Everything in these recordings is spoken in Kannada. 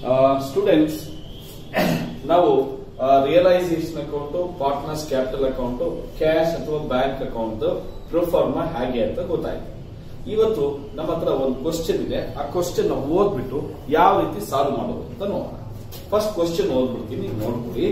ಸ್ಟೂಡೆಂಟ್ಸ್ ನಾವು realisation account partners capital account cash ಅಥವಾ ಬ್ಯಾಂಕ್ ಅಕೌಂಟ್ ಪ್ರೊಫಾರ್ಮ ಹೇಗೆ ಅಂತ ಗೊತ್ತಾಯ್ತು ಇವತ್ತು ನಮ್ಮ ಹತ್ರ ಒಂದು ಕ್ವಶನ್ ಇದೆ ಆ ಕ್ವಶನ್ ಓದ್ಬಿಟ್ಟು ಯಾವ ರೀತಿ ಸಾಲ್ವ್ ಮಾಡೋದು ಅಂತ ನೋಡೋಣ ಫಸ್ಟ್ ಕ್ವಶನ್ ಓದ್ಬಿಡ್ತೀನಿ ನೋಡ್ಬಿಡಿ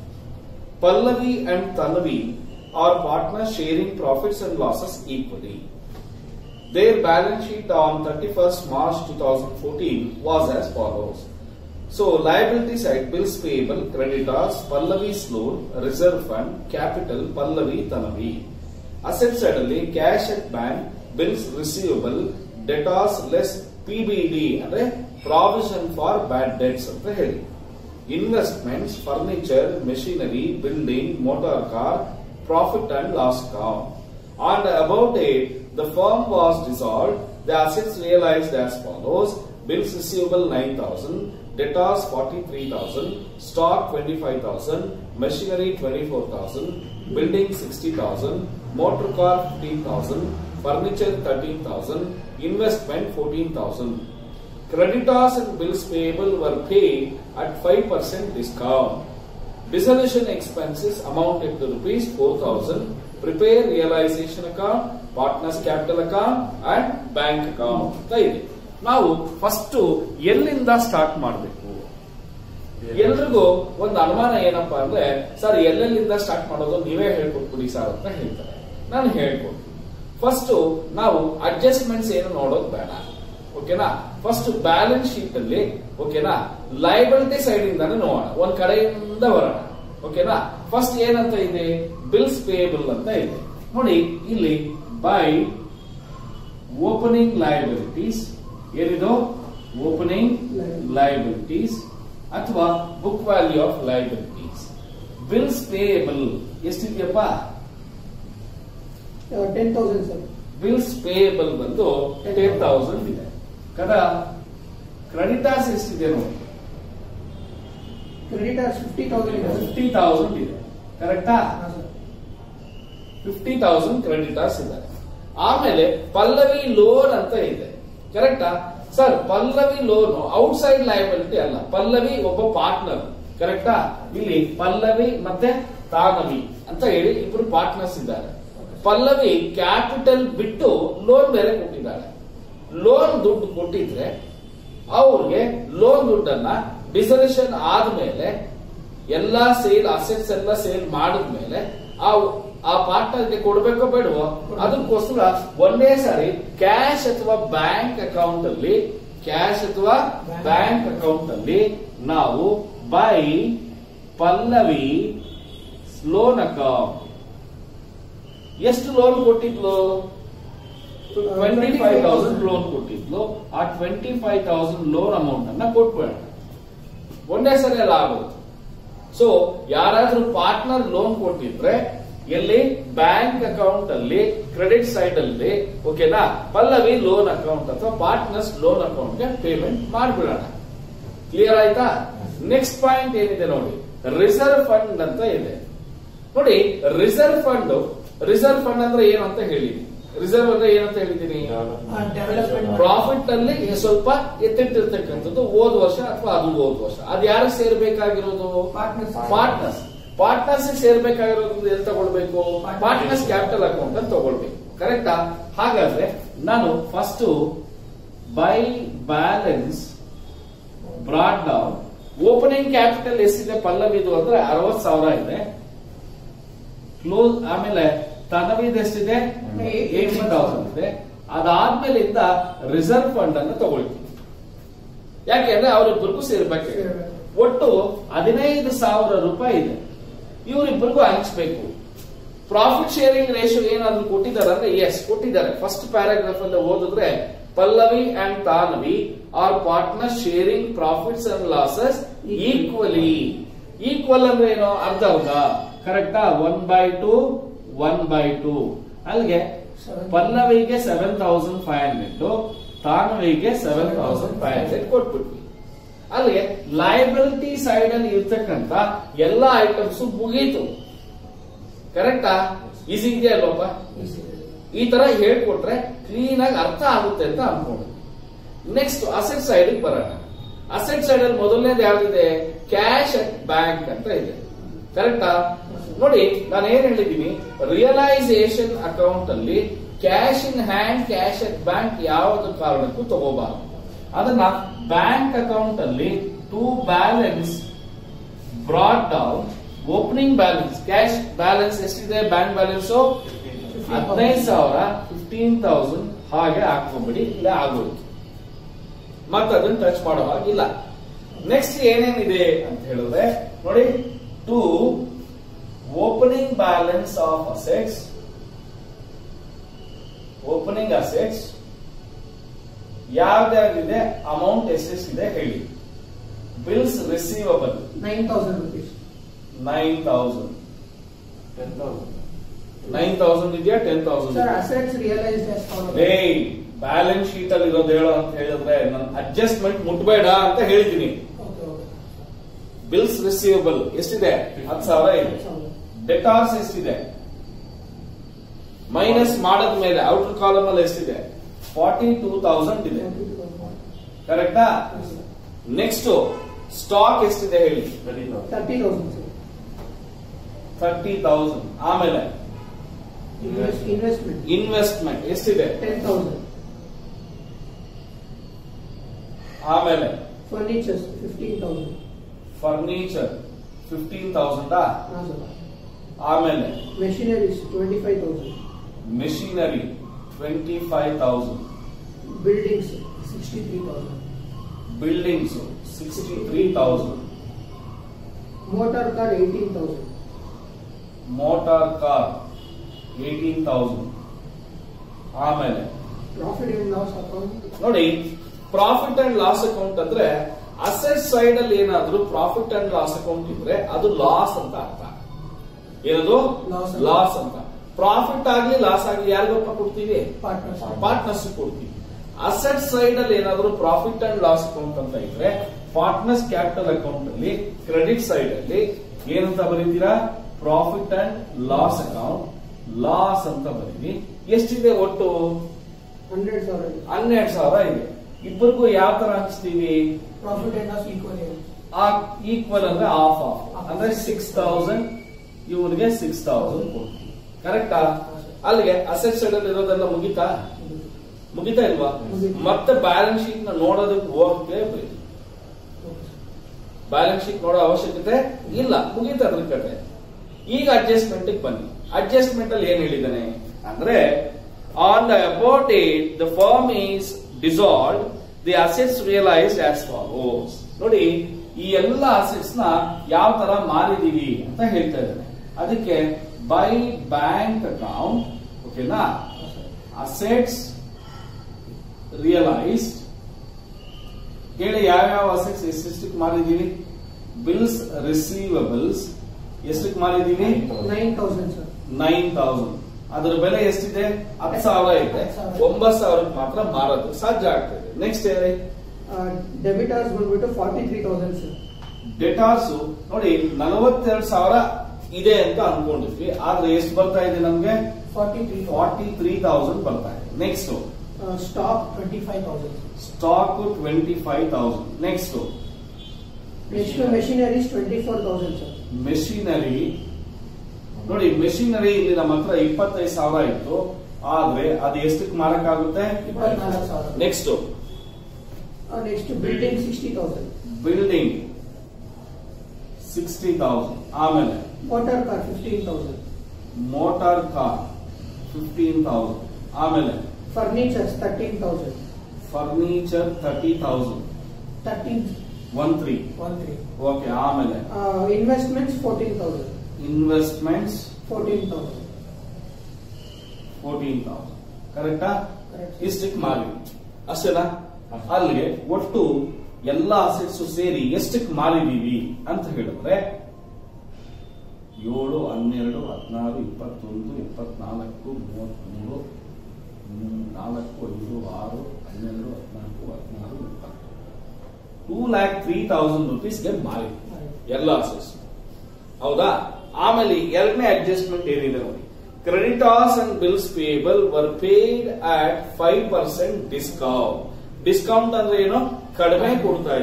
Pallavi and Tanvi are partner sharing profits and losses equally Their balance sheet on 31st March 2014 was as follows. So, liability side, bills payable, creditors, Pallavi's loan, reserve fund, capital, Pallavi, Tanavi. Asset side ಅಲ್ಲಿ cash at bank, bills receivable, debtors less PBD ಅಂದ್ರೆ provision for bad debts ಅಂತ ಹೇಳಿ. Investments, furniture, machinery, building, motor car, profit and loss account. On the above date, the firm was dissolved. The assets realized as follows: bills receivable 9,000, debtors 43,000, stock 25,000, machinery 24,000, building 60,000, motor car 15,000, furniture 13,000, investment 14,000. Creditors and bills payable were paid at 5% discount. Dissolution expenses amounted to rupees 4000. Prepare realization account, partners capital account and bank account ಅಂತ ಇದೆ ನಾವು ಫಸ್ಟ್ ಎಲ್ಲಿಂದ ಸ್ಟಾರ್ಟ್ ಮಾಡಬೇಕು ಎಲ್ರಿಗೂ ಒಂದು ಅನುಮಾನ ಏನಪ್ಪಾ ಅಂದ್ರೆ ಸರ್ ಎಲ್ಲೆಲ್ಲಿಂದ ಸ್ಟಾರ್ಟ್ ಮಾಡೋದು ನೀವೇ ಹೇಳ್ಕೊಟ್ಬಿಡಿ ಸರ್ ಅಂತ ಹೇಳ್ತಾರೆ ನಾನು ಹೇಳ್ಕೊಡ್ತೀನಿ ಫಸ್ಟ್ ನಾವು ಅಡ್ಜಸ್ಟ್ಮೆಂಟ್ಸ್ ಏನು ನೋಡೋದು ಬೇಡ ಓಕೆನಾ ಫಸ್ಟ್ ಬ್ಯಾಲೆನ್ಸ್ ಶೀಟ್ ಅಲ್ಲಿ ಓಕೆನಾ ಲೈಬಿಲಿಟಿ ಸೈಡ್ ಇಂದಾನೆ ನೋಡೋಣ ಒಂದ್ ಕಡೆಯಿಂದ ಬರೋಣ ಓಕೆನಾ ಫಸ್ಟ್ ಏನಂತ ಇದೆ ಬಿಲ್ಸ್ ಪೇಯಬಲ್ ಅಂತ ಇದೆ ನೋಡಿ ಇಲ್ಲಿ ಬೈ ಓಪನಿಂಗ್ ಲಯಬಿಲಿಟೀಸ್ ಏನಿದು ಓಪನಿಂಗ್ ಲಯಬಿಲಿಟೀಸ್ ಅಥವಾ book value of liabilities bills payable ಎಷ್ಟಿದೆಯಪ್ಪ ten thousand sir bills payable ಬಂದು ಟೆನ್ ತೌಸಂಡ್ ಇದೆ ಕದಾ ಕ್ರೆಡಿಟರ್ಸ್ ಎಷ್ಟಿದೆ ನೋಡಿ ಕ್ರೆಡಿಟರ್ಸ್ ಫಿಫ್ಟಿ ತೌಸಂಡ್ ಇದೆ ಸರ್ ಫಿಫ್ಟಿ ತೌಸಂಡ್ ಇದೆ ಕರೆಕ್ಟಾ ಹಾಂ ಸರ್ ಫಿಫ್ಟಿ ತೌಸಂಡ್ ಕ್ರೆಡಿಟರ್ಸ್ ಇದ್ದಾರೆ ಆಮೇಲೆ ಪಲ್ಲವಿ ಲೋನ್ ಅಂತ ಇದೆ ಕರೆಕ್ಟಾ sir Pallavi loan outside liability ಅಲ್ಲ ಪಲ್ಲವಿ ಒಬ್ಬ ಪಾರ್ಟ್ನರ್ ಕರೆಕ್ಟಾ ಇಲ್ಲಿ ಪಲ್ಲವಿ ಮತ್ತೆ ತಾನವಿ ಅಂತ ಹೇಳಿ ಇಬ್ರು ಪಾರ್ಟ್ನರ್ಸ್ ಇದ್ದಾರೆ ಪಲ್ಲವಿ ಕ್ಯಾಪಿಟಲ್ ಬಿಟ್ಟು ಲೋನ್ ಬೇರೆ ಕೊಟ್ಟಿದ್ದಾರೆ ಲೋನ್ ದುಡ್ಡು ಕೊಟ್ಟಿದ್ರೆ ಅವ್ರಿಗೆ ಲೋನ್ ದುಡ್ಡನ್ನ ಡಿಸಲ್ಯೂಷನ್ ಆದ್ಮೇಲೆ ಎಲ್ಲಾ ಸೇಲ್ ಅಸೆಟ್ಸ್ ಎಲ್ಲ ಸೇಲ್ ಮಾಡಿದ್ಮೇಲೆ ಆ ಆ ಪಾರ್ಟ್ನರ್ಗೆ ಕೊಡ್ಬೇಕೋ ಬೇಡವೋ ಅದಕ್ಕೋಸ್ಕರ ಒಂದೇ ಸಾರಿ ಕ್ಯಾಶ್ ಅಥವಾ ಬ್ಯಾಂಕ್ ಅಕೌಂಟ್ ಅಲ್ಲಿ ಕ್ಯಾಶ್ ಅಥವಾ ಬ್ಯಾಂಕ್ ಅಕೌಂಟ್ ಅಲ್ಲಿ ನಾವು ಬೈ ಪಲ್ಲವಿ ಲೋನ್ ಅಕೌಂಟ್ ಎಷ್ಟು ಲೋನ್ ಕೊಟ್ಟಿದ್ಲು ಟ್ವೆಂಟಿ ಫೈವ್ ತೌಸಂಡ್ ಲೋನ್ ಕೊಟ್ಟಿದ್ಲು ಆ twenty five thousand loan amount ಅನ್ನ ಕೊಟ್ಬೇಡ ಒಂದೇ ಸರಿ ಅಲ್ಲ ಆಗೋದು ಸೊ ಯಾರಾದ್ರೂ ಪಾರ್ಟ್ನರ್ ಲೋನ್ ಕೊಟ್ಟಿದ್ರೆ ಎಲ್ಲಿ ಬ್ಯಾಂಕ್ ಅಕೌಂಟ್ ಅಲ್ಲಿ ಕ್ರೆಡಿಟ್ ಸೈಡ್ ಅಲ್ಲಿ ಓಕೆನಾ ಪಲ್ಲವಿ ಲೋನ್ ಅಕೌಂಟ್ ಅಥವಾ ಪಾರ್ಟ್ನರ್ಸ್ ಲೋನ್ ಅಕೌಂಟ್ ಗೆ ಪೇಮೆಂಟ್ ಮಾಡ್ಬಿಡೋಣ ಕ್ಲಿಯರ್ ಆಯ್ತಾ ನೆಕ್ಸ್ಟ್ ಪಾಯಿಂಟ್ ಏನಿದೆ ನೋಡಿ ರಿಸರ್ವ್ ಫಂಡ್ ಅಂತ ಇದೆ ನೋಡಿ ರಿಸರ್ವ್ ಫಂಡ್ ರಿಸರ್ವ್ ಫಂಡ್ ಅಂದ್ರೆ ಏನು ಅಂತ ಹೇಳಿದೀನಿ ರಿಸರ್ವ್ ಅಂದ್ರೆ ಏನಂತ ಹೇಳಿದೀನಿ ಡೆವಲಪ್ಮೆಂಟ್ ಪ್ರಾಫಿಟ್ ಅಲ್ಲಿ ಸ್ವಲ್ಪ ಎತ್ತಿಟ್ಟಿರ್ತಕ್ಕಂಥದ್ದು ಹೋದ ವರ್ಷ ಅಥವಾ ಅದು ಹೋದ ವರ್ಷ ಅದು ಯಾರು ಸೇರ್ಬೇಕಾಗಿರೋದು Partners. ಪಾರ್ಟ್ನರ್ಸ್ ಪಾರ್ಟ್ನರ್ಸ್ ಸೇರ್ಬೇಕಾಗಿರೋದು ಎಲ್ಲಿ ತಗೊಳ್ಬೇಕು ಪಾರ್ಟ್ನರ್ಸ್ ಕ್ಯಾಪಿಟಲ್ ಅಕೌಂಟ್ ಅಂತ ತಗೊಳ್ಬೇಕು ಕರೆಕ್ಟಾ ಹಾಗಾದ್ರೆ ನಾನು first by balance brought down opening capital ಎಷ್ಟಿದೆ ಪಲ್ಲವಿದು ಅಂದ್ರೆ ಅರವತ್ ಸಾವಿರ ಇದೆ ಕ್ಲೋಸ್ ಆಮೇಲೆ ತನವಿದ ಎಷ್ಟಿದೆ ಏಟಿ ತೌಸಂಡ್ ಇದೆ ಅದಾದ್ಮೇಲಿಂದ ರಿಸರ್ವ್ ಫಂಡ್ ಅನ್ನು ತಗೊಳ್ತೀವಿ ಯಾಕೆಂದ್ರೆ ಅವರಿಬ್ಬರಿಗೂ ಸೇರ್ಬೇಕು ಸೇರ್ಬೇಕು. ಒಟ್ಟು ಹದಿನೈದು ಸಾವಿರ ರೂಪಾಯಿ ಇದೆ ಇವರಿಬ್ಬರಿಗೂ ಹಂಚ್ಬೇಕು ಪ್ರಾಫಿಟ್ ಶೇರಿಂಗ್ ರೇಷಿಯೋ ಏನಾದ್ರು ಕೊಟ್ಟಿದ್ದಾರೆ ಅಂದ್ರೆ ಎಸ್ ಕೊಟ್ಟಿದ್ದಾರೆ ಫಸ್ಟ್ ಪ್ಯಾರಾಗ್ರಾಫ್ ಅಲ್ಲಿ ಓದಿದ್ರೆ Pallavi and Tanvi are partner sharing profits and losses equally equal ಅಂದ್ರೆ ಏನು ಅರ್ಧ ಅರ್ಧ ಕರೆಕ್ಟಾ one by two one by two ಅಲ್ಲಿಗೆ ಪಲ್ಲವಿಗೆ ಸೆವೆನ್ ತೌಸಂಡ್ ಫೈವ್ ಹಂಡ್ರೆಡ್ ತಾನವಿಗೆ ಸೆವೆನ್ ತೌಸಂಡ್ ಫೈವ್ ಹಂಡ್ರೆಡ್ ಕೊಟ್ಬಿಟ್ವಿ ಅಲ್ಲಿಗೆ ಲಯಬಿಲಿಟಿ ಸೈಡ್ ಅಲ್ಲಿ ಇರ್ತಕ್ಕಂತ ಎಲ್ಲಾ ಐಟಮ್ಸ್ ಮುಗೀತು ಕರೆಕ್ಟಾ ಈಸಿ ಇದೆಯಾ ಅಲ್ವಪ್ಪ ಈ ತರ ಹೇಳ್ಕೊಟ್ರೆ ಕ್ಲೀನ್ ಆಗಿ ಅರ್ಥ ಆಗುತ್ತೆ ಅಂತ ಅನ್ಕೊಂಡು ನೆಕ್ಸ್ಟ್ ಅಸೆಟ್ ಸೈಡ್ ಬರೋಣ ಅಸೆಟ್ ಸೈಡ್ ಅಲ್ಲಿ ಮೊದಲನೇದು ಯಾವ್ದಿದೆ ಕ್ಯಾಶ್ ಅಟ್ ಬ್ಯಾಂಕ್ ಅಂತ ಇದೆ ಕರೆಕ್ಟಾ ನೋಡಿ ನಾನು ಏನ್ ಹೇಳಿದ್ದೀನಿ ರಿಯಲೈಸೇಷನ್ ಅಕೌಂಟ್ ಅಲ್ಲಿ cash in hand cash at bank ಯಾವ್ದು ಕಾರಣಕ್ಕೂ ತಗೋಬಾರದು ಅದನ್ನ ಬ್ಯಾಂಕ್ ಅಕೌಂಟ್ ಅಲ್ಲಿ to balance brought down opening balance cash balance ಎಷ್ಟಿದೆ ಬ್ಯಾಂಕ್ ಬ್ಯಾಲೆನ್ಸ್ ಹದಿನೈದು ಸಾವಿರ ಫಿಫ್ಟೀನ್ ತೌಸಂಡ್ ಹಾಗೆ ಹಾಕೊಂಬಿಡಿ ಇಲ್ಲ ಆಗೋಯ್ತು ಮತ್ತೆ ಅದನ್ನ ಟಚ್ ಮಾಡೋ ಹಾಗಿಲ್ಲ ನೆಕ್ಸ್ಟ್ ಏನೇನಿದೆ ಅಂತ ಹೇಳಿದ್ರೆ ನೋಡಿ to opening balance of assets opening assets ಯಾವ್ದಾಗಿದೆ ಅಮೌಂಟ್ ಎಷ್ಟೆಷ್ಟಿದೆ ಹೇಳಿ bills receivable nine thousand rupees nine thousand nine thousand ಇದೆಯಾ ten thousand sir assets realised as per balance sheet ಅಲ್ಲಿ ಇರೋದು ಹೇಳು ಅಂತ ಹೇಳಿದ್ರೆ ನಾನು ಅಡ್ಜಸ್ಟ್ಮೆಂಟ್ ಮುಟ್ಬೇಡ ಅಂತ ಹೇಳಿದ್ದೀನಿ ಓಕೆ ಓಕೆ ಬಿಲ್ಸ್ ರಿಸೀವಬಲ್ ಎಷ್ಟಿದೆ ಹತ್ತು ಸಾವಿರ ಇದೆ ಡೆಟಾರ್ಸ್ ಎಷ್ಟಿದೆ ಮೈನಸ್ ಮಾಡದ ಮೇಲೆ ಔಟರ್ ಕಾಲಮ್ ಅಲ್ಲಿ ಎಷ್ಟಿದೆ ಫಾರ್ಟಿ ಟೂ ತೌಸಂಡ್ ಇದೆ ಕರೆಕ್ಟಾ ನೆಕ್ಸ್ಟ್ ಸ್ಟಾಕ್ ಎಷ್ಟಿದೆ ಹೇಳಿ thirty thousand sir thirty thousand ಆಮೇಲೆ ಇನ್ವೆಸ್ಟ್ಮೆಂಟ್ ಇನ್ವೆಸ್ಟ್ಮೆಂಟ್ ಎಷ್ಟಿದೆ ಟೆನ್ ತೌಸಂಡ್ ಆಮೇಲೆ furnitures fifteen thousand furniture fifteen thousand ಹಾಂ ಸರ್ ಆಮೇಲೆ machineries twenty five thousand machinery twenty five thousand buildings sixty three thousand buildings sixty three thousand motor car eighteen thousand motor car eighteen thousand ಆಮೇಲೆ ಪ್ರಾಫಿಟ್ ಅಂಡ್ ಲಾಸ್ ಅಕೌಂಟ್ ನೋಡಿ ಪ್ರಾಫಿಟ್ ಅಂಡ್ ಲಾಸ್ ಅಕೌಂಟ್ ಅಂದ್ರೆ ಅಸೆಟ್ ಸೈಡ್ ಅಲ್ಲಿ ಏನಾದ್ರೂ ಪ್ರಾಫಿಟ್ ಅಂಡ್ ಲಾಸ್ ಅಕೌಂಟ್ ಇದ್ರೆ ಅದು ಲಾಸ್ ಅಂತ ಅರ್ಥ ಏನದು Loss. ಲಾಸ್ ಅಂತ ಪ್ರಾಫಿಟ್ ಆಗ್ಲಿ ಲಾಸ್ ಆಗ್ಲಿ ಯಾರಿಗೊಪ್ಪ ಕೊಡ್ತೀವಿ ಪಾರ್ಟ್ನರ್ಸ್ ಪಾರ್ಟ್ನರ್ಸ್ ಕೊಡ್ತೀವಿ ಅಸೆಟ್ ಸೈಡ್ ಅಲ್ಲಿ ಏನಾದ್ರೂ ಪ್ರಾಫಿಟ್ ಅಂಡ್ ಲಾಸ್ ಅಕೌಂಟ್ ಅಂತ ಇದ್ರೆ ಪಾರ್ಟ್ನರ್ಸ್ ಕ್ಯಾಪಿಟಲ್ ಅಕೌಂಟ್ ಅಲ್ಲಿ ಕ್ರೆಡಿಟ್ ಸೈಡ್ ಅಲ್ಲಿ ಏನಂತ ಬರೀತೀರಾ profit and loss account loss ಅಂತ ಬರೀರಿ ಎಷ್ಟಿದೆ ಒಟ್ಟು ಹಂಡ್ರೆಡ್ ಸಾವಿರ ಹನ್ನೆರಡು ಸಾವಿರ ಇದೆ ಇಬ್ಬರಿಗೂ ಯಾವ ತರ ಹಂಚ್ತೀವಿ profit and loss equal equal ಅಂದ್ರೆ ಆಫ್ ಆಫ್ ಅಂದ್ರೆ ಸಿಕ್ಸ್ ತೌಸಂಡ್ ಇವನಿಗೆ ಸಿಕ್ಸ್ ತೌಸಂಡ್ ಕೊಡ್ತೀವಿ ಕರೆಕ್ಟಾ ಅಲ್ಲಿಗೆ ಅಸೆಟ್ ಸೈಡ್ ಅಲ್ಲಿ ಇರೋದೆಲ್ಲ ಮುಗಿತಾ ಮುಗಿತಾ ಇಲ್ವಾ ಮುಗೀತು. ಮತ್ತೆ ಬ್ಯಾಲೆನ್ಸ್ ಶೀಟ್ ನ ನೋಡೋದಕ್ಕೆ ಹೋಗಕ್ಕೆ ಬೇಕು ಬ್ಯಾಲೆನ್ಸ್ ಶೀಟ್ ನೋಡೋ ಅವಶ್ಯಕತೆ ಇಲ್ಲ ಮುಗೀತ ಅದ್ರ ಕತೆ ಈಗ ಅಡ್ಜಸ್ಟ್ಮೆಂಟ್ ಬನ್ನಿ ಅಡ್ಜಸ್ಟ್ಮೆಂಟ್ ಅಲ್ಲಿ ಏನ್ ಹೇಳಿದಾನೆ ಅಂದ್ರೆ on the about it the firm is dissolve the assets realise as follows ನೋಡಿ ಈ ಎಲ್ಲ ಅಸೆಟ್ಸ್ ನ ಯಾವ ತರ ಮಾರಿದೀವಿ ಅಂತ ಹೇಳ್ತಾ ಇದ್ದಾನೆ ಅದಕ್ಕೆ ಬೈ ಬ್ಯಾಂಕ್ ಅಕೌಂಟ್ ಓಕೆನಾ ಅಸೆಟ್ಸ್ ರಿಯಲೈಸ್ಡ್ ಹೇಳಿ ಯಾವ್ಯಾವ ಅಸೆಟ್ಸ್ ಎಷ್ಟೆಷ್ಟಕ್ಕೆ ಮಾರಿದೀವಿ ಬಿಲ್ಸ್ ರಿಸೀವಬಲ್ಸ್ ಎಷ್ಟಕ್ಕೆ ಮಾರಿದೀವಿ nine thousand sir nine thousand ಅದರ ಬೆಲೆ ಎಷ್ಟಿದೆ ಹತ್ತು ಸಾವಿರ ಇದೆ ಹತ್ತು ಸಾವಿರ. ಒಂಬತ್ತು ಸಾವಿರಕ್ಕೆ ಮಾತ್ರ ಮಾರೋದು ಸಾಧ್ಯ ಆಗ್ತದೆ ನೆಕ್ಸ್ಟ್ ಹೇಳಿ ಡೆಬಿಟರ್ಸ್ ಬಂದ್ಬಿಟ್ಟು forty three thousand sir debtors ನೋಡಿ ನಲವತ್ತೆರಡು ಸಾವಿರ ಇದೆ ಅಂತ ಅನ್ಕೊಂಡಿದ್ವಿ ಆದ್ರೆ ಎಷ್ಟು ಬರ್ತಾ ಇದೆ ನಮ್ಗೆ forty three forty three thousand ಬರ್ತಾ ಇದೆ next stock twenty five thousand stock twenty five thousand next next machineries twenty four thousand sir machinery ನೋಡಿ ಮೆಷಿನರಿ ಇಲ್ಲಿ ನಮ್ಮ ಹತ್ರ ಇಪ್ಪತ್ತೈದು ಸಾವಿರ ಇತ್ತು ಆದ್ರೆ ಅದು ಎಷ್ಟಕ್ಕೆ ಮಾರಕ್ಕಾಗುತ್ತೆ ಇಪ್ಪತ್ನಾಲ್ಕು ಸಾವಿರ next next building sixty thousand building sixty thousand ಆಮೇಲೆ motor car fifteen thousand motor car fifteen thousand ಆಮೇಲೆ furnitures thirteen thousand furniture thirty thousand thirteen one three one three okay ಆಮೇಲೆ investments fourteen thousand investments fourteen thousand fourteen thousand ಕರೆಕ್ಟಾ ಕರೆಕ್ಟ್ ಇಷ್ಟಕ್ಕೆ ಮಾರಿ ಅಷ್ಟೇನಾ ಅಲ್ಲಿಗೆ ಒಟ್ಟು ಎಲ್ಲ ಅಸೆಟ್ಸ್ ಸೇರಿ ಎಷ್ಟಕ್ಕೆ ಮಾರಿದೀವಿ ಅಂತ ಹೇಳಿದ್ರೆ ಏಳು ಹನ್ನೆರಡು ಹದಿನಾರು ಇಪ್ಪತ್ತೊಂದು ಇಪ್ಪತ್ನಾಲ್ಕು ಮೂವತ್ಮೂರು ಹ್ಮ್, ನಾಲ್ಕು ಐದು ಆರು ಹನ್ನೆರಡು ಹದಿನಾಲ್ಕು ಹದಿನಾರು ಇಪ್ಪತ್ತು ಟೂ ಲ್ಯಾಕ್ ತ್ರೀ ತೌಸಂಡ್ ರುಪೀಸ್ಗೆ ಮಾರಿ ಎಲ್ಲ ಅಸೆಟ್ಸ್ ಹೌದಾ ಆಮೇಲೆ ಎರಡನೇ ಅಡ್ಜಸ್ಟ್ಮೆಂಟ್ ಏನಿದೆ ನೋಡಿ creditors and bills payable were paid at five percent discount discount ಅಂದ್ರೆ ಏನು ಕಡಿಮೆ ಕೊಡ್ತಾ ಇದ್ದೀವಿ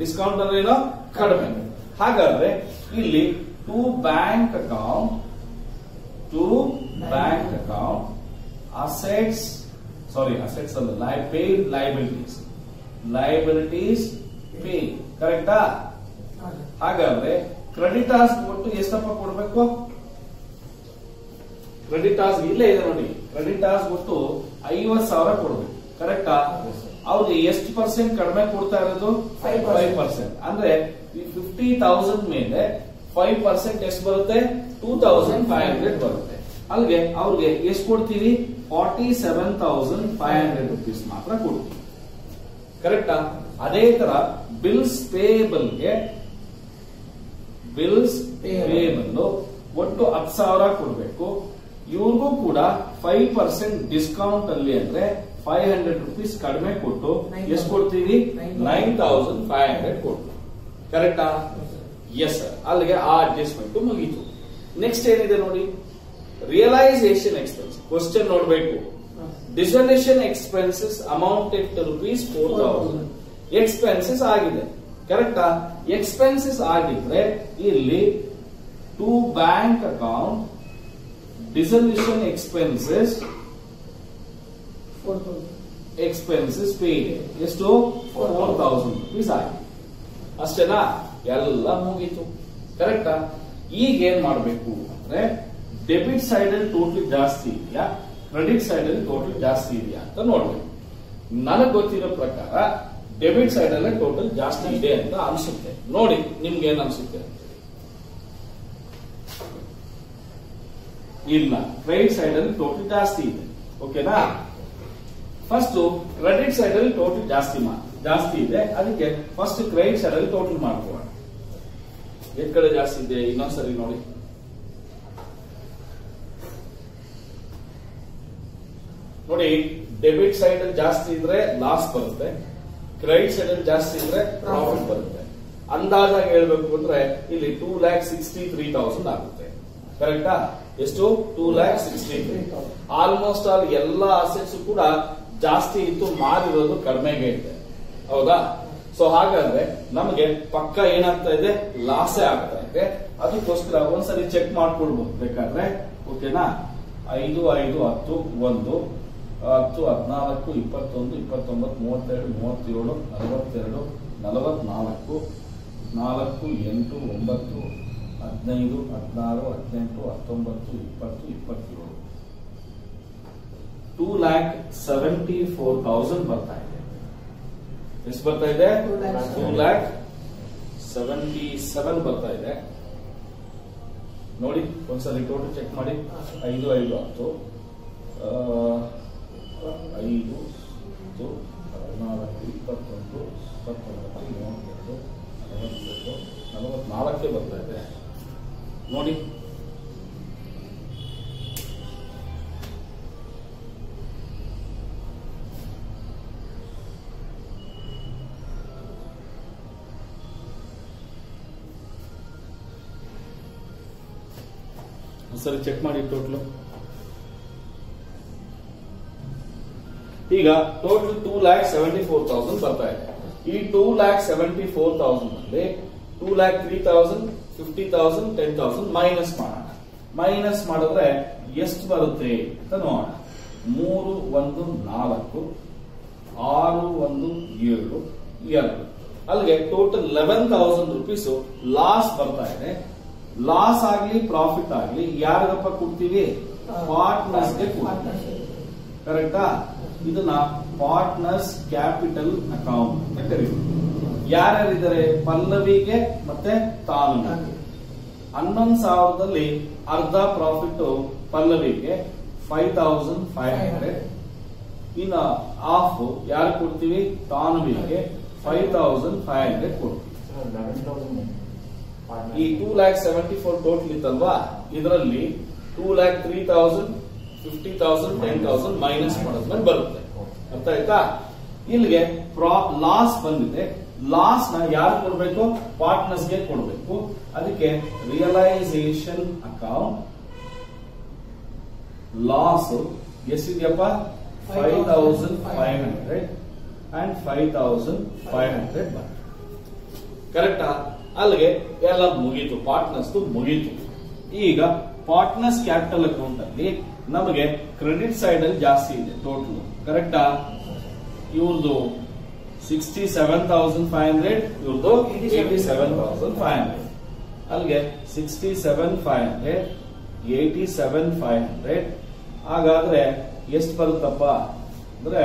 ಡಿಸ್ಕೌಂಟ್ ಅಂದ್ರೆ ಏನೋ ಕಡಿಮೆ ಹಾಗಾದ್ರೆ ಇಲ್ಲಿ to bank account to bank account assets sorry assets ಅಲ್ಲ ಲೈ ಪೇ ಲೈಬಿಲಿಟೀಸ್ ಲೈಬಿಲಿಟೀಸ್ ಪೇ ಕರೆಕ್ಟಾ ಹಾಗಾದ್ರೆ ಕ್ರೆಡಿಟಾರ್ಸ್ ಒಟ್ಟು ಎಷ್ಟಪ್ಪ ಕೊಡ್ಬೇಕು ಕ್ರೆಡಿಟಾರ್ಸ್ ಇಲ್ಲೇ ಇದೆ ನೋಡಿ ಕ್ರೆಡಿಟಾರ್ಸ್ ಒಟ್ಟು ಐವತ್ ಸಾವಿರ ಕೊಡ್ಬೇಕು ಕರೆಕ್ಟಾ ಅವ್ರಿಗೆ ಎಷ್ಟು ಪರ್ಸೆಂಟ್ ಕಡಿಮೆ ಕೊಡ್ತಾ ಇರೋದು Five ಫೈವ್ ಪರ್ಸೆಂಟ್ ಅಂದ್ರೆ ಫಿಫ್ಟಿ ತೌಸಂಡ್ ಮೇಲೆ ಫೈವ್ ಪರ್ಸೆಂಟ್ ಎಷ್ಟು ಬರುತ್ತೆ ಟೂ ತೌಸಂಡ್ ಫೈವ್ ಹಂಡ್ರೆಡ್ ಬರುತ್ತೆ ಅಲ್ಲಿಗೆ ಅವ್ರಿಗೆ ಎಷ್ಟು ಕೊಡ್ತೀವಿ forty seven thousand five hundred rupees ಮಾತ್ರ ಕೊಡ್ತೀವಿ ಕರೆಕ್ಟಾ ಅದೇ ತರ ಬಿಲ್ಸ್ ಪೇಬಲ್ಗೆ ಬಿಲ್ಸ್ Payable. ಪೇಬಲ್ ಒಟ್ಟು ಹತ್ತು ಸಾವಿರ ಕೊಡ್ಬೇಕು ಇವ್ರಿಗೂ ಕೂಡ ಫೈವ್ ಪರ್ಸೆಂಟ್ ಡಿಸ್ಕೌಂಟ್ ಅಲ್ಲಿ ಅಂದ್ರೆ ಫೈವ್ ಹಂಡ್ರೆಡ್ ರುಪೀಸ್ ಕಡಿಮೆ ಕೊಟ್ಟು Nine ಎಷ್ಟು thousand. ಕೊಡ್ತೀವಿ Nine nine thousand five hundred ಕೊಟ್ಟು ಕರೆಕ್ಟಾ ಎಸ್ ಸರ್ ಅಲ್ಲಿಗೆ ಆ ಅಡ್ಜಸ್ಟ್ಮೆಂಟ್ ಮುಗೀತು ನೆಕ್ಸ್ಟ್ ಏನಿದೆ ನೋಡಿ ರಿಯಲೈಸೇಷನ್ ಎಕ್ಸ್ಪೆನ್ಸ್ ಕ್ವಶನ್ ನೋಡ್ಬೇಕು dissolution expenses amounted to rupees four thousand expenses ಆಗಿದೆ ಕರೆಕ್ಟಾ ಎಕ್ಸ್ಪೆನ್ಸಸ್ ಆಗಿದ್ರೆ ಇಲ್ಲಿ to bank account dissolution expenses four thousand expenses paid ಎಷ್ಟು ಫೋರ್ ತೌಸಂಡ್ ರುಪೀಸ್ ಆಗಿದೆ ಅಷ್ಟೇನಾ ಎಲ್ಲ ಮುಗೀತು ಕರೆಕ್ಟಾ ಈಗ ಏನ್ ಮಾಡ್ಬೇಕು ಅಂದ್ರೆ ಡೆಬಿಟ್ ಸೈಡ್ ಅಲ್ಲಿ ಟೋಟಲ್ ಜಾಸ್ತಿ ಇದೆಯಾ ಕ್ರೆಡಿಟ್ ಸೈಡ್ ಅಲ್ಲಿ ಟೋಟಲ್ ಜಾಸ್ತಿ ಇದೆಯಾ ಅಂತ ನೋಡ್ಬೇಕು ನನಗ್ ಗೊತ್ತಿರೋ ಪ್ರಕಾರ ಡೆಬಿಟ್ ಸೈಡ್ ಅಲ್ಲೇ ಟೋಟಲ್ ಜಾಸ್ತಿ ಇದೆ ಅಂತ ಅನ್ಸುತ್ತೆ ನೋಡಿ ನಿಮ್ಗೆ ಏನ್ ಅನ್ಸುತ್ತೆ ಇಲ್ಲ ಕ್ರೆಡಿಟ್ ಸೈಡ್ ಅಲ್ಲಿ ಟೋಟಲ್ ಜಾಸ್ತಿ ಇದೆ ಓಕೆನಾ ಫಸ್ಟ್ ಕ್ರೆಡಿಟ್ ಸೈಡ್ ಅಲ್ಲಿ ಟೋಟಲ್ ಜಾಸ್ತಿ ಮಾ ಜಾಸ್ತಿ ಇದೆ ಅದಕ್ಕೆ ಫಸ್ಟ್ ಕ್ರೆಡಿಟ್ ಸೈಡ್ ಅಲ್ಲಿ ಟೋಟಲ್ ಮಾಡ್ಕೋಣ ಎಷ್ಟ್ ಕಡೆ ಜಾಸ್ತಿ ಇದೆ ಇನ್ನೊಂದ್ಸರಿ ನೋಡಿ ನೋಡಿ ಡೆಬಿಟ್ ಸೈಡ್ ಅಲ್ಲಿ ಜಾಸ್ತಿ ಇದ್ರೆ ಲಾಸ್ ಬರುತ್ತೆ ಕ್ರೆಡಿಟ್ ಸೈಡ್ ಅಲ್ಲಿ ಜಾಸ್ತಿ ಇದ್ರೆ ಪ್ರಾಫಿಟ್ ಬರುತ್ತೆ ಅಂದಾಜಾಗಿ ಹೇಳ್ಬೇಕು ಅಂದ್ರೆ ಇಲ್ಲಿ two lakh sixty three thousand ಆಗುತ್ತೆ ಕರೆಕ್ಟಾ ಎಷ್ಟು two lakh sixty three almost all ಎಲ್ಲ ಅಸೆಟ್ಸ್ ಕೂಡ ಜಾಸ್ತಿ ಇತ್ತು ಮಾರಿರೋದು ಕಡಿಮೆಗೆ ಇದೆ ಹೌದಾ ಸೊ ಹಾಗಾದ್ರೆ ನಮಗೆ ಪಕ್ಕ ಏನಾಗ್ತಾ ಇದೆ ಲಾಸೇ ಆಗ್ತಾ ಇದೆ ಅದಕ್ಕೋಸ್ಕರ ಒಂದ್ಸರಿ ಚೆಕ್ ಮಾಡ್ಕೊಳ್ಬಹುದು ಬೇಕಾದ್ರೆ ಓಕೆನಾ ಐದು ಐದು ಹತ್ತು ಒಂದು ಹತ್ತು ಹದಿನಾಲ್ಕು ಇಪ್ಪತ್ತೊಂದು ಇಪ್ಪತ್ತೊಂಬತ್ತು ಮೂವತ್ತೆರಡು ಮೂವತ್ತೇಳು ನಲವತ್ತೆರಡು ನಲವತ್ನಾಲ್ಕು ನಾಲ್ಕು ಎಂಟು ಒಂಬತ್ತು ಹದಿನೈದು ಹದಿನಾರು ಹದಿನೆಂಟು ಹತ್ತೊಂಬತ್ತು ಇಪ್ಪತ್ತು ಇಪ್ಪತ್ತೇಳು two lakh seventy four thousand ಬರ್ತಾ ಇದೆ ಎಷ್ಟು ಬರ್ತಾ ಇದೆ Two lakh two lakh seventy seven ಬರ್ತಾ ಇದೆ ನೋಡಿ ಒಂದ್ಸರಿ ಟೋಟಲ್ ಚೆಕ್ ಮಾಡಿ ಐದು ಐದು ಹತ್ತು ಆ, ಐದು ಹತ್ತು ಹದಿನಾಲ್ಕು ಇಪ್ಪತ್ತೊಂದು ಇಪ್ಪತ್ತೊಂಬತ್ತು ಮೂವತ್ತೆರಡು ನಲವತ್ತೆರಡು ನಲವತ್ನಾಲ್ಕೇ ಬರ್ತಾ ಇದೆ ನೋಡಿ ಸರಿ ಚೆಕ್ ಮಾಡಿ ಟೋಟಲ್ ಈಗ total two lakh seventy four thousand ಬರ್ತಾ ಇದೆ ಈ two lakh seventy four thousand ಅಲ್ಲಿ two lakh three thousand fifty thousand ten thousand minus ಮಾಡೋಣ ಮೈನಸ್ ಮಾಡಿದ್ರೆ ಎಷ್ಟು ಬರುತ್ತೆ ಅಂತ ನೋಡೋಣ ಮೂರು ಒಂದು ನಾಲ್ಕು ಆರು ಒಂದು ಏಳು ಎರಡು ಅಲ್ಲಿಗೆ total eleven thousand rupees loss ಬರ್ತಾ ಇದೆ ಲಾಸ್ ಆಗ್ಲಿ ಪ್ರಾಫಿಟ್ ಆಗ್ಲಿ ಯಾರಿಗಪ್ಪ ಕೊಡ್ತೀವಿ ಪಾರ್ಟ್ನರ್ಸ್ಗೆ ಕೊಡ್ತೀವಿ ಕರೆಕ್ಟಾ ಇದನ್ನ ಪಾರ್ಟ್ನರ್ಸ್ ಕ್ಯಾಪಿಟಲ್ ಅಕೌಂಟ್ ಅಂತ ಕರೀತೀವಿ ಯಾರ್ಯಾರಿದ್ದಾರೆ ಪಲ್ಲವಿಗೆ ಮತ್ತೆ ತಾನು ಹನ್ನೊಂದು ಸಾವಿರದಲ್ಲಿ ಅರ್ಧ ಪ್ರಾಫಿಟ್ ಪಲ್ಲವಿಗೆ ಫೈವ್ ತೌಸಂಡ್ ಫೈವ್ ಹಂಡ್ರೆಡ್ ಇನ್ನ ಹಾಫ್ ಯಾರು ಕೊಡ್ತೀವಿ ತಾನುವಿಗೆ ಫೈವ್ ತೌಸಂಡ್ ಫೈವ್ ಹಂಡ್ರೆಡ್ ಕೊಡ್ತೀವಿ ಈ two lakh seventy four total ಇತ್ತಲ್ವಾ ಇದರಲ್ಲಿ two lakh three thousand fifty thousand ten thousand minus ಮಾಡಿದ್ಮೇಲೆ ಬರುತ್ತೆ ಅರ್ಥ ಆಯ್ತಾ ಇಲ್ಲಿಗೆ ಲಾಸ್ ಬಂದಿದೆ ಲಾಸ್ ನ ಯಾರು ಕೊಡ್ಬೇಕು ಪಾರ್ಟ್ನರ್ಸ್ ಗೆ ಕೊಡ್ಬೇಕು ಅದಕ್ಕೆ ರಿಯಲೈಸೇಷನ್ ಅಕೌಂಟ್ ಲಾಸ್ ಎಷ್ಟಿದೆಯಪ್ಪ five thousand five hundred and five thousand five hundred ಬಂತು ಕರೆಕ್ಟಾ ಅಲ್ಲಿಗೆ ಎಲ್ಲ ಮುಗೀತು ಪಾರ್ಟ್ನರ್ಸ್ ಮುಗೀತು ಈಗ ಪಾರ್ಟ್ನರ್ಸ್ ಕ್ಯಾಪಿಟಲ್ ಅಕೌಂಟ್ ಅಲ್ಲಿ ನಮಗೆ ಕ್ರೆಡಿಟ್ ಸೈಡ್ ಅಲ್ಲಿ ಜಾಸ್ತಿ ಇದೆ ಟೋಟಲ್ ಕರೆಕ್ಟಾ ಇವ್ರದ್ದು sixty seven thousand five hundred ಇವ್ರದ್ದು eighty seven thousand five hundred ಅಲ್ಲಿಗೆ sixty seven five hundred eighty seven five hundred ಹಾಗಾದ್ರೆ ಎಷ್ಟು ಬರುತ್ತಪ್ಪ ಅಂದ್ರೆ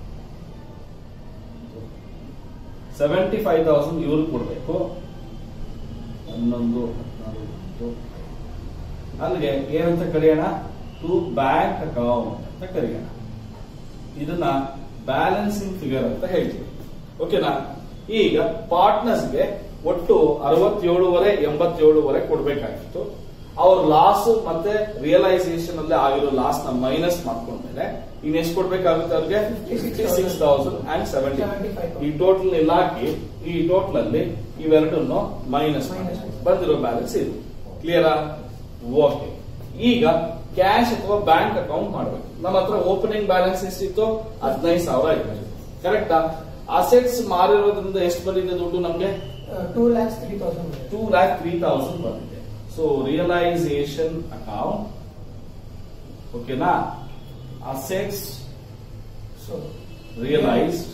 ಸೆವೆಂಟಿ ಫೈವ್ ತೌಸಂಡ್ ಇವ್ರಿಗೆ ಕೊಡ್ಬೇಕು ಹನ್ನೊಂದು ಹದಿನಾರು ಹತ್ತು. ಅಲ್ಲಿಗೆ ಏನಂತ ಕರೆಯೋಣ ಟು ಬ್ಯಾಂಕ್ ಅಕೌಂಟ್ ಅಂತ ಕರೆಯೋಣ ಇದನ್ನ ಬ್ಯಾಲೆನ್ಸಿಂಗ್ ಫಿಗರ್ ಅಂತ ಹೇಳ್ತೀವಿ ಓಕೆನಾ ಈಗ ಪಾರ್ಟ್ನರ್ಸ್ಗೆ ಒಟ್ಟು ಅರವತ್ತೇಳುವರೆ ಎಂಬತ್ತೇಳುವರೆ ಕೊಡ್ಬೇಕಾಗಿತ್ತು ಅವ್ರ ಲಾಸ್ ಮತ್ತೆ ರಿಯಲೈಸೇಷನ್ ಅಲ್ಲಿ ಆಗಿರೋ ಲಾಸ್ ನ ಮೈನಸ್ ಮಾಡ್ಕೊಂಡ್ಮೇಲೆ ಇನ್ ಎಷ್ಟು ಕೊಡ್ಬೇಕಾಗುತ್ತೆ ಅವ್ರಿಗೆ sixty six thousand and seventy ಈ ಟೋಟಲ್ ಎಲ್ಲ ಹಾಕಿ ಈ ಟೋಟಲ್ ಅಲ್ಲಿ ಇವೆರಡನ್ನು ಮೈನಸ್ Minus. ಬಂದಿರೋ ಬ್ಯಾಲೆನ್ಸ್ ಇದು ಕ್ಲಿಯರಾ ಓಕೆ ಈಗ ಕ್ಯಾಶ್ ಅಥವಾ ಬ್ಯಾಂಕ್ ಅಕೌಂಟ್ ಮಾಡಬೇಕು ನಮ್ಮ ಹತ್ರ ಓಪನಿಂಗ್ ಬ್ಯಾಲೆನ್ಸ್ ಎಷ್ಟಿತ್ತು ಹದಿನೈದು ಸಾವಿರ ಇದೆ ಕರೆಕ್ಟಾ ಅಸೆಟ್ಸ್ ಮಾರಿರೋದ್ರಿಂದ ಎಷ್ಟು ಬಂದಿದೆ ದುಡ್ಡು ನಮ್ಗೆ two lakhs three thousand two lakh three thousand ಬಂದಿದೆ ಸೊ ರಿಯಲೈಸೇಷನ್ ಅಕೌಂಟ್ ಓಕೆನಾ assets so realised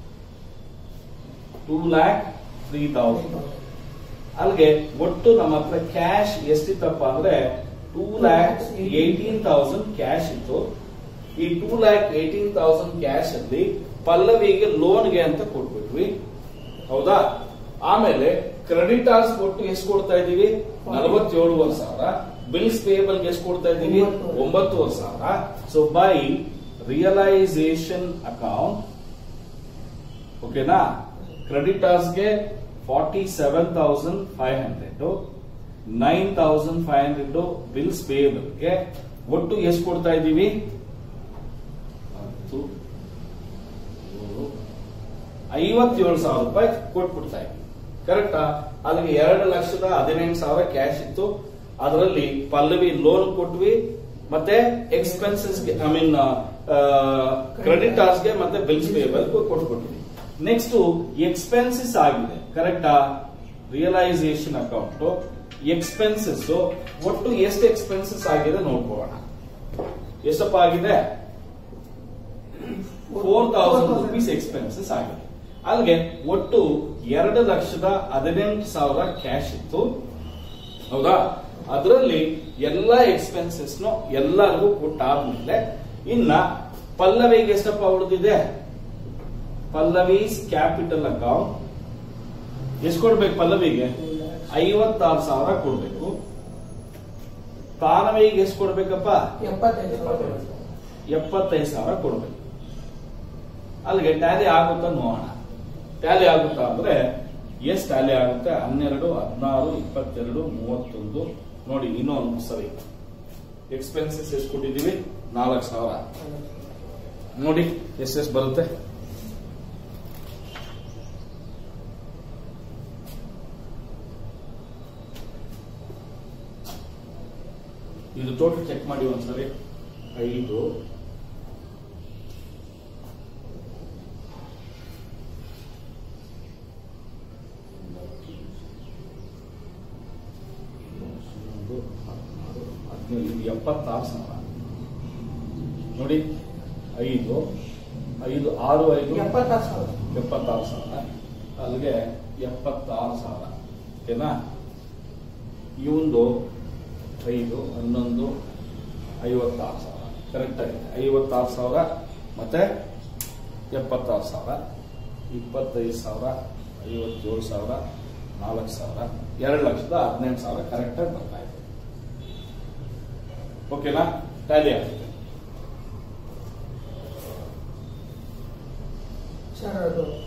two lakh three thousand ಅಲ್ಲಿಗೆ ಒಟ್ಟು ನಮ್ಮ ಹತ್ರ ಕ್ಯಾಶ್ ಎಷ್ಟಿತ್ತಪ್ಪ ಅಂದ್ರೆ two lakh eighteen thousand cash ಇತ್ತು ಈ two lakh eighteen thousand cash ಅಲ್ಲಿ ಪಲ್ಲವಿಗೆ ಲೋನ್ಗೆ ಅಂತ ಕೊಟ್ಬಿಟ್ವಿ ಹೌದಾ ಆಮೇಲೆ ಕ್ರೆಡಿಟಾರ್ಸ್ ಕೊಟ್ಟು ಎಷ್ಟು ಕೊಡ್ತಾ ಇದೀವಿ ನಲವತ್ತೇಳುವರೆ ಸಾವಿರ ಬಿಲ್ಸ್ ಪೇಬಲ್ ಎಷ್ಟು ಕೊಡ್ತಾ ಇದೀವಿ ಒಂಬತ್ತು. ಒಂಬತ್ತುವರೆ ಸಾವಿರ ಸೊ ಬೈ ರಿಯಲೈಸೇಷನ್ ಅಕೌಂಟ್ ಓಕೆನಾ ಕ್ರೆಡಿಟರ್ಸ್ಗೆ forty seven thousand five hundred nine thousand five hundred bills ಪೇಯಬಲ್ಗೆ ಒಟ್ಟು ಎಷ್ಟು ಕೊಡ್ತಾ ಇದ್ದೀವಿ ಹತ್ತು ಏಳು, ಐವತ್ತೇಳು ಸಾವಿರ ರೂಪಾಯಿ ಕೊಟ್ಬಿಡ್ತಾ ಇದ್ವಿ ಕರೆಕ್ಟಾ ಅಲ್ಲಿಗೆ ಎರಡು ಲಕ್ಷದ ಹದಿನೆಂಟು ಸಾವಿರ ಕ್ಯಾಶ್ ಇತ್ತು ಅದರಲ್ಲಿ ಪಲ್ಲವಿ ಲೋನ್ ಕೊಟ್ವಿ ಮತ್ತೆ ಎಕ್ಸ್ಪೆನ್ಸಸ್ ಐ ಮೀನ್ ಕ್ರೆಡಿಟರ್ಸ್ಗೆ ಮತ್ತೆ ಬಿಲ್ಸ್ ಪೇಬಲ್ ಕೊಟ್ಬಿಟ್ವಿ ನೆಕ್ಸ್ಟ್ ಎಕ್ಸ್ಪೆನ್ಸಸ್ ಆಗಿದೆ ಕರೆಕ್ಟಾ ರಿಯಲೈಸೇಷನ್ ಅಕೌಂಟ್ ಎಕ್ಸ್ಪೆನ್ಸಸ್ ಒಟ್ಟು ಎಷ್ಟು ಎಕ್ಸ್ಪೆನ್ಸಸ್ ಆಗಿದೆ ನೋಡ್ಕೊಳ್ಳೋಣ ಎಷ್ಟಪ್ಪ ಆಗಿದೆ ಫೋರ್ ತೌಸಂಡ್ ರುಪೀಸ್ ಎಕ್ಸ್ಪೆನ್ಸಸ್ ಆಗಿದೆ ಅಲ್ಲಿಗೆ ಒಟ್ಟು ಎರಡು ಲಕ್ಷದ ಹದಿನೆಂಟು ಸಾವಿರ ಕ್ಯಾಶ್ ಇತ್ತು ಹೌದಾ ಅದರಲ್ಲಿ ಎಲ್ಲ ಎಕ್ಸ್ಪೆನ್ಸಸ್ ಎಲ್ಲರಿಗೂ ಕೊಟ್ಟಾದ್ಮೇಲೆ ಇನ್ನ ಪಲ್ಲವಿಗೆ ಎಷ್ಟಪ್ಪ ಉಳಿದಿದೆ ಪಲ್ಲವೀಸ್ ಕ್ಯಾಪಿಟಲ್ ಅಕೌಂಟ್ ಎಷ್ಟು ಕೊಡ್ಬೇಕು ಪಲ್ಲವಿಗೆ ಐವತ್ತಾರು ಸಾವಿರ ಕೊಡ್ಬೇಕು ತಾನವಿಗೆ ಎಷ್ಟು ಕೊಡ್ಬೇಕಪ್ಪ ಎಪ್ಪತ್ತೈದು ಸಾವಿರ ಎಪ್ಪತ್ತೈದು ಸಾವಿರ ಕೊಡ್ಬೇಕು ಅಲ್ಲಿಗೆ ಟ್ಯಾಲಿ ಆಗುತ್ತಾ ನೋಡೋಣ ಟ್ಯಾಲಿ ಆಗುತ್ತಾ ಅಂದ್ರೆ ಎಷ್ಟು ಟ್ಯಾಲಿ ಆಗುತ್ತೆ ಹನ್ನೆರಡು ಹದಿನಾರು ಇಪ್ಪತ್ತೆರಡು ಮೂವತ್ತೊಂದು ನೋಡಿ ಇನ್ನೊಂದು ಸರಿ ಎಕ್ಸ್ಪೆನ್ಸಸ್ ಎಷ್ಟು ಕೊಟ್ಟಿದ್ದೀವಿ ನಾಲ್ಕು ಸಾವಿರ ನೋಡಿ ಎಷ್ಟೆಷ್ಟು ಬರುತ್ತೆ ಇದು ಟೋಟಲ್ ಚೆಕ್ ಮಾಡಿ ಒಂದ್ಸರಿ ಐದು ಹನ್ನೊಂದು, ಹದಿನಾರು, ಹದಿನೇಳು, ಇದು ಎಪ್ಪತ್ತಾರು ಸಾವಿರ ನೋಡಿ ಐದು ಐದು ಆರು ಐದು ಎಪ್ಪತ್ತಾರು ಸಾವಿರ ಎಪ್ಪತ್ತಾರು ಸಾವಿರ ಅಲ್ಲಿಗೆ ಎಪ್ಪತ್ತಾರು ಸಾವಿರ ಓಕೆನಾ ಇವಂದು ಐದು ಹನ್ನೊಂದು ಐವತ್ತಾರು ಸಾವಿರ ಕರೆಕ್ಟ್ ಆಗಿದೆ ಐವತ್ತಾರು ಸಾವಿರ ಮತ್ತೆ ಎಪ್ಪತ್ತಾರು ಸಾವಿರ ಇಪ್ಪತ್ತೈದು ಸಾವಿರ ಐವತ್ತೇಳು ಸಾವಿರ ನಾಲ್ಕು ಸಾವಿರ ಎರಡು ಲಕ್ಷದ ಹದಿನೆಂಟು ಸಾವಿರ ಕರೆಕ್ಟಾಗಿ ಬರ್ತಾ ಇದೆ ಓಕೆನಾ ಟ್ಯಾಲಿ ಆಗುತ್ತೆ ಸರ್ ಅದು